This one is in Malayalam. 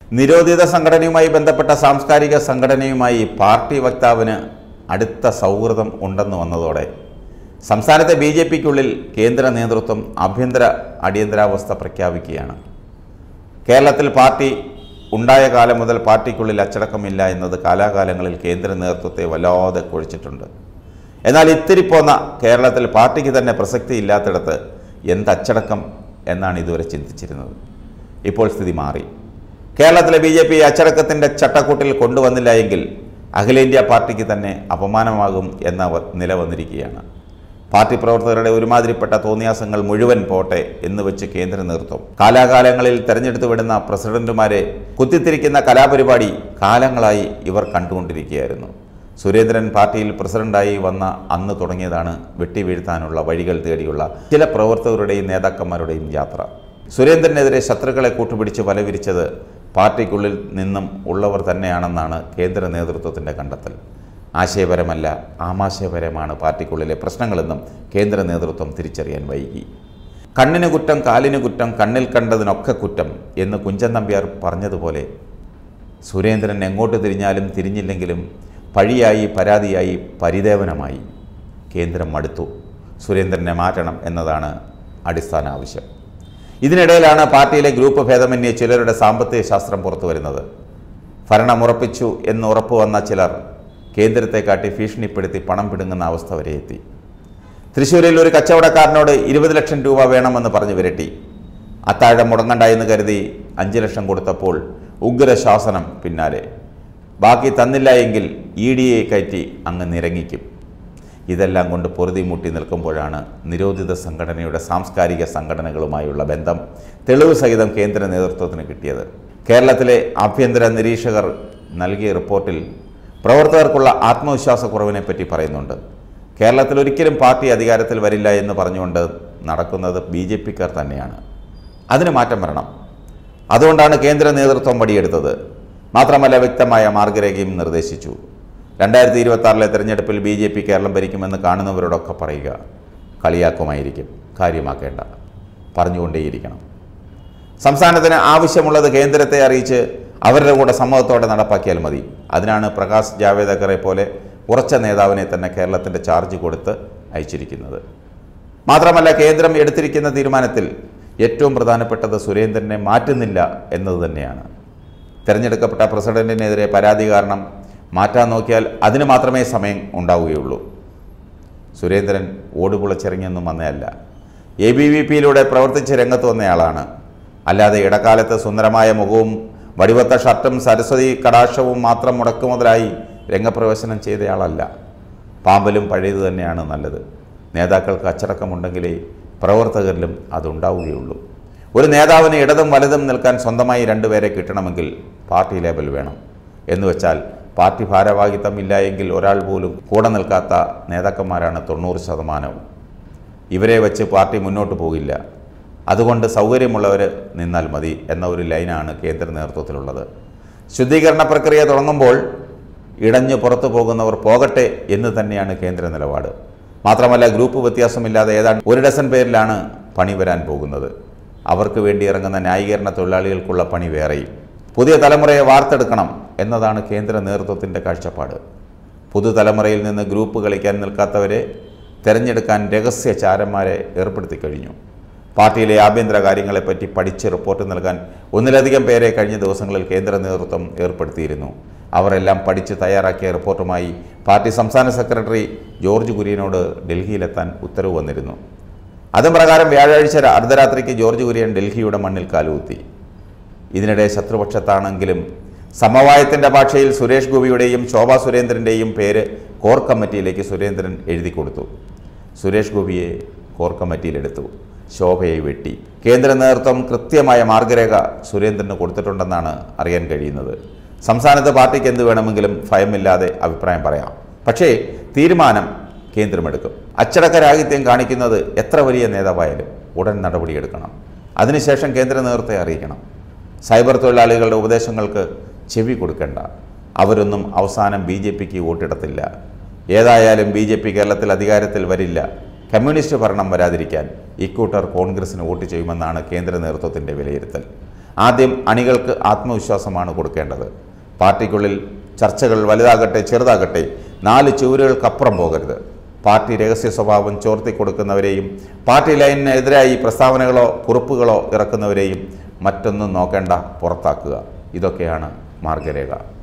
നിരോധിത സംഘടനയുമായി ബന്ധപ്പെട്ട സാംസ്കാരിക സംഘടനയുമായി പാർട്ടി വക്താവിന് അടുത്ത സൗഹൃദം ഉണ്ടെന്ന് വന്നതോടെ സംസ്ഥാനത്തെ ബി ജെ പിക്കുള്ളിൽ കേന്ദ്ര നേതൃത്വം ആഭ്യന്തര അടിയന്തരാവസ്ഥ പ്രഖ്യാപിക്കുകയാണ് കേരളത്തിൽ പാർട്ടി ഉണ്ടായ കാലം മുതൽ പാർട്ടിക്കുള്ളിൽ അച്ചടക്കമില്ല എന്നത് കാലാകാലങ്ങളിൽ കേന്ദ്ര നേതൃത്വത്തെ വല്ലാതെ കുഴിച്ചിട്ടുണ്ട് എന്നാൽ ഇത്തിരി പോന്ന കേരളത്തിൽ പാർട്ടിക്ക് തന്നെ പ്രസക്തി ഇല്ലാത്തിടത്ത് എന്ത് അച്ചടക്കം എന്നാണ് ഇതുവരെ ചിന്തിച്ചിരുന്നത് ഇപ്പോൾ സ്ഥിതി മാറി കേരളത്തിലെ ബി ജെ പി അച്ചടക്കത്തിൻ്റെ ചട്ടക്കൂട്ടിൽ കൊണ്ടുവന്നില്ല എങ്കിൽ അഖിലേന്ത്യാ പാർട്ടിക്ക് തന്നെ അപമാനമാകും എന്ന വ- നില വന്നിരിക്കുകയാണ് പാർട്ടി പ്രവർത്തകരുടെ ഒരുമാതിരിപ്പെട്ട തോന്നിയാസങ്ങൾ മുഴുവൻ പോട്ടെ എന്ന് വെച്ച് കേന്ദ്ര നേതൃത്വം കാലാകാലങ്ങളിൽ തെരഞ്ഞെടുത്തു വിടുന്ന പ്രസിഡന്റുമാരെ കുത്തിത്തിരിക്കുന്ന കലാപരിപാടി കാലങ്ങളായി ഇവർ കണ്ടുകൊണ്ടിരിക്കുകയായിരുന്നു സുരേന്ദ്രൻ പാർട്ടിയിൽ പ്രസിഡന്റായി വന്ന അന്ന് തുടങ്ങിയതാണ് വെട്ടിവീഴ്ത്താനുള്ള വഴികൾ തേടിയുള്ള ചില പ്രവർത്തകരുടെയും നേതാക്കന്മാരുടെയും യാത്ര സുരേന്ദ്രനെതിരെ ശത്രുക്കളെ കൂട്ടുപിടിച്ച് വലവിരിച്ചത് പാർട്ടിക്കുള്ളിൽ നിന്നും ഉള്ളവർ തന്നെയാണെന്നാണ് കേന്ദ്ര നേതൃത്വത്തിൻ്റെ കണ്ടെത്തൽ ആശയപരമല്ല ആമാശയപരമാണ് പാർട്ടിക്കുള്ളിലെ പ്രശ്നങ്ങളെന്നും കേന്ദ്ര നേതൃത്വം തിരിച്ചറിയാൻ വൈകി കണ്ണിന് കുറ്റം കാലിന് കുറ്റം കണ്ണിൽ കണ്ടതിനൊക്കെ കുറ്റം എന്ന് കുഞ്ചൻ നമ്പ്യാർ പറഞ്ഞതുപോലെ സുരേന്ദ്രൻ എങ്ങോട്ട് തിരിഞ്ഞാലും തിരിഞ്ഞില്ലെങ്കിലും പഴിയായി പരാതിയായി പരിദേവനമായി കേന്ദ്രം മടുത്തു സുരേന്ദ്രനെ മാറ്റണം എന്നതാണ് അടിസ്ഥാന ആവശ്യം ഇതിനിടയിലാണ് പാർട്ടിയിലെ ഗ്രൂപ്പ് ഭേദമന്യേ ചിലരുടെ സാമ്പത്തിക ശാസ്ത്രം പുറത്തു വരുന്നത് ഭരണമുറപ്പിച്ചു എന്ന് ഉറപ്പു വന്ന ചിലർ കേന്ദ്രത്തെ കാട്ടി ഭീഷണിപ്പെടുത്തി പണം പിടുങ്ങുന്ന അവസ്ഥ വരെ എത്തി തൃശ്ശൂരിൽ ഒരു കച്ചവടക്കാരനോട് ഇരുപത് ലക്ഷം രൂപ വേണമെന്ന് പറഞ്ഞു വിരട്ടി അത്താഴം മുടങ്ങണ്ട എന്ന് കരുതി അഞ്ച് ലക്ഷം കൊടുത്തപ്പോൾ ഉഗ്രശാസനം പിന്നാലെ ബാക്കി തന്നില്ല എങ്കിൽ ഇ ഡിയെ കയറ്റി അങ്ങ് നിരങ്ങിക്കും ഇതെല്ലാം കൊണ്ട് പൊറുതി മുട്ടി നിൽക്കുമ്പോഴാണ് നിരോധിത സംഘടനയുടെ സാംസ്കാരിക സംഘടനകളുമായുള്ള ബന്ധം തെളിവ് സഹിതം കേന്ദ്ര നേതൃത്വത്തിന് കിട്ടിയത് കേരളത്തിലെ ആഭ്യന്തര നിരീക്ഷകർ നൽകിയ റിപ്പോർട്ടിൽ പ്രവർത്തകർക്കുള്ള ആത്മവിശ്വാസക്കുറവിനെ പറ്റി പറയുന്നുണ്ട് കേരളത്തിൽ ഒരിക്കലും പാർട്ടി അധികാരത്തിൽ വരില്ല എന്ന് പറഞ്ഞുകൊണ്ട് നടക്കുന്നത് ബി ജെ പിക്കാർ തന്നെയാണ് അതിന് മാറ്റം വരണം അതുകൊണ്ടാണ് കേന്ദ്ര നേതൃത്വം വടിയെടുത്തത് മാത്രമല്ല വ്യക്തമായ മാർഗരേഖയും നിർദ്ദേശിച്ചു രണ്ടായിരത്തി ഇരുപത്തി ആറിലെ തെരഞ്ഞെടുപ്പിൽ ബി ജെ പി കേരളം ഭരിക്കുമെന്ന് കാണുന്നവരോടൊക്കെ പറയുക കളിയാക്കുമായിരിക്കും കാര്യമാക്കേണ്ട പറഞ്ഞുകൊണ്ടേയിരിക്കണം സംസ്ഥാനത്തിന് ആവശ്യമുള്ളത് കേന്ദ്രത്തെ അറിയിച്ച് അവരുടെ കൂടെ സമ്മതത്തോടെ നടപ്പാക്കിയാൽ മതി അതിനാണ് പ്രകാശ് ജാവേദക്കറെ പോലെ ഉറച്ച നേതാവിനെ തന്നെ കേരളത്തിൻ്റെ ചാർജ് കൊടുത്ത് അയച്ചിരിക്കുന്നത് മാത്രമല്ല കേന്ദ്രം എടുത്തിരിക്കുന്ന തീരുമാനത്തിൽ ഏറ്റവും പ്രധാനപ്പെട്ടത് സുരേന്ദ്രനെ മാറ്റുന്നില്ല എന്നത് തന്നെയാണ് തിരഞ്ഞെടുക്കപ്പെട്ട പ്രസിഡന്റിനെതിരെ പരാതി കാരണം മാറ്റാൻ നോക്കിയാൽ അതിന് മാത്രമേ സമയം ഉണ്ടാവുകയുള്ളൂ സുരേന്ദ്രൻ ഓടുപുളച്ചിറങ്ങിയൊന്നും വന്നതല്ല എ ബി വി പിയിലൂടെ പ്രവർത്തിച്ച് രംഗത്ത് വന്നയാളാണ് അല്ലാതെ ഇടക്കാലത്ത് സുന്ദരമായ മുഖവും വടിവത്ത ഷർട്ടും സരസ്വതി കടാക്ഷവും മാത്രം മുടക്കുമുതലായി രംഗപ്രവേശനം ചെയ്തയാളല്ല പാമ്പലും പഴയത് തന്നെയാണ് നല്ലത് നേതാക്കൾക്ക് അച്ചടക്കമുണ്ടെങ്കിലേ പ്രവർത്തകരിലും അതുണ്ടാവുകയുള്ളൂ ഒരു നേതാവിന് ഇടതും വലതും നിൽക്കാൻ സ്വന്തമായി രണ്ടുപേരെ കിട്ടണമെങ്കിൽ പാർട്ടി ലേബൽ വേണം എന്ന് വെച്ചാൽ പാർട്ടി ഭാരവാഹിത്വം ഇല്ല എങ്കിൽ ഒരാൾ പോലും കൂടെ നിൽക്കാത്ത നേതാക്കന്മാരാണ് തൊണ്ണൂറ് ശതമാനവും ഇവരെ വെച്ച് പാർട്ടി മുന്നോട്ട് പോകില്ല അതുകൊണ്ട് സൗകര്യമുള്ളവർ നിന്നാൽ മതി എന്ന ഒരു ലൈനാണ് കേന്ദ്ര നേതൃത്വത്തിലുള്ളത് ശുദ്ധീകരണ പ്രക്രിയ തുടങ്ങുമ്പോൾ ഇടഞ്ഞു പുറത്തു പോകുന്നവർ പോകട്ടെ എന്ന് തന്നെയാണ് കേന്ദ്ര നിലപാട് മാത്രമല്ല ഗ്രൂപ്പ് വ്യത്യാസമില്ലാതെ ഏതാണ്ട് ഒരു ഡസൻ പേരിലാണ് പണി വരാൻ പോകുന്നത് അവർക്ക് വേണ്ടി ഇറങ്ങുന്ന ന്യായീകരണ തൊഴിലാളികൾക്കുള്ള പണി വേറെയും പുതിയ തലമുറയെ വാർത്തെടുക്കണം എന്നതാണ് കേന്ദ്ര നേതൃത്വത്തിൻ്റെ കാഴ്ചപ്പാട് പുതുതലമുറയിൽ നിന്ന് ഗ്രൂപ്പ് കളിക്കാൻ നിൽക്കാത്തവരെ തിരഞ്ഞെടുക്കാൻ രഹസ്യ ചാരന്മാരെ ഏർപ്പെടുത്തി കഴിഞ്ഞു പാർട്ടിയിലെ ആഭ്യന്തര കാര്യങ്ങളെപ്പറ്റി പഠിച്ച് റിപ്പോർട്ട് നൽകാൻ ഒന്നിലധികം പേരെ കഴിഞ്ഞ ദിവസങ്ങളിൽ കേന്ദ്ര നേതൃത്വം ഏർപ്പെടുത്തിയിരുന്നു അവരെല്ലാം പഠിച്ച് തയ്യാറാക്കിയ റിപ്പോർട്ടുമായി പാർട്ടി സംസ്ഥാന സെക്രട്ടറി ജോർജ് കുര്യനോട് ഡൽഹിയിലെത്താൻ ഉത്തരവ് വന്നിരുന്നു അതും പ്രകാരം വ്യാഴാഴ്ച അർദ്ധരാത്രിക്ക് ജോർജ് കുര്യൻ ഡൽഹിയുടെ മണ്ണിൽ കാലുകുത്തി ഇതിനിടെ ശത്രുപക്ഷത്താണെങ്കിലും സമവായത്തിൻ്റെ ഭാഷയിൽ സുരേഷ് ഗോപിയുടെയും ശോഭാ സുരേന്ദ്രൻ്റെയും പേര് കോർ കമ്മിറ്റിയിലേക്ക് സുരേന്ദ്രൻ എഴുതി കൊടുത്തു സുരേഷ് ഗോപിയെ കോർ കമ്മിറ്റിയിലെടുത്തു ശോഭയെ വെട്ടി കേന്ദ്ര നേതൃത്വം കൃത്യമായ മാർഗരേഖ സുരേന്ദ്രന് കൊടുത്തിട്ടുണ്ടെന്നാണ് അറിയാൻ കഴിയുന്നത് സംസ്ഥാനത്ത് പാർട്ടിക്ക് എന്ത് വേണമെങ്കിലും ഭയമില്ലാതെ അഭിപ്രായം പറയാം പക്ഷേ തീരുമാനം കേന്ദ്രമെടുക്കും അച്ചടക്കരാഹിത്യം കാണിക്കുന്നത് എത്ര വലിയ നേതാവായാലും ഉടൻ നടപടിയെടുക്കണം അതിനുശേഷം കേന്ദ്ര നേതൃത്വത്തെ അറിയിക്കണം സൈബർ തൊഴിലാളികളുടെ ഉപദേശങ്ങൾക്ക് ചെവി കൊടുക്കേണ്ട അവരൊന്നും അവസാനം ബി ജെ പിക്ക് വോട്ടിടത്തില്ല ഏതായാലും ബി ജെ പി കേരളത്തിൽ അധികാരത്തിൽ വരില്ല കമ്മ്യൂണിസ്റ്റ് ഭരണം വരാതിരിക്കാൻ ഇക്കൂട്ടർ കോൺഗ്രസിന് വോട്ട് ചെയ്യുമെന്നാണ് കേന്ദ്ര നേതൃത്വത്തിൻ്റെ വിലയിരുത്തൽ ആദ്യം അണികൾക്ക് ആത്മവിശ്വാസമാണ് കൊടുക്കേണ്ടത് പാർട്ടിക്കുള്ളിൽ ചർച്ചകൾ വലുതാകട്ടെ ചെറുതാകട്ടെ നാല് ചുവരുകൾക്കപ്പുറം പോകരുത് പാർട്ടി രഹസ്യ സ്വഭാവം ചോർത്തി കൊടുക്കുന്നവരെയും പാർട്ടി ലൈനിനെതിരായി പ്രസ്താവനകളോ കുറിപ്പുകളോ ഇറക്കുന്നവരെയും മറ്റൊന്നും നോക്കേണ്ട പുറത്താക്കുക ഇതൊക്കെയാണ് മാർഗരേഖ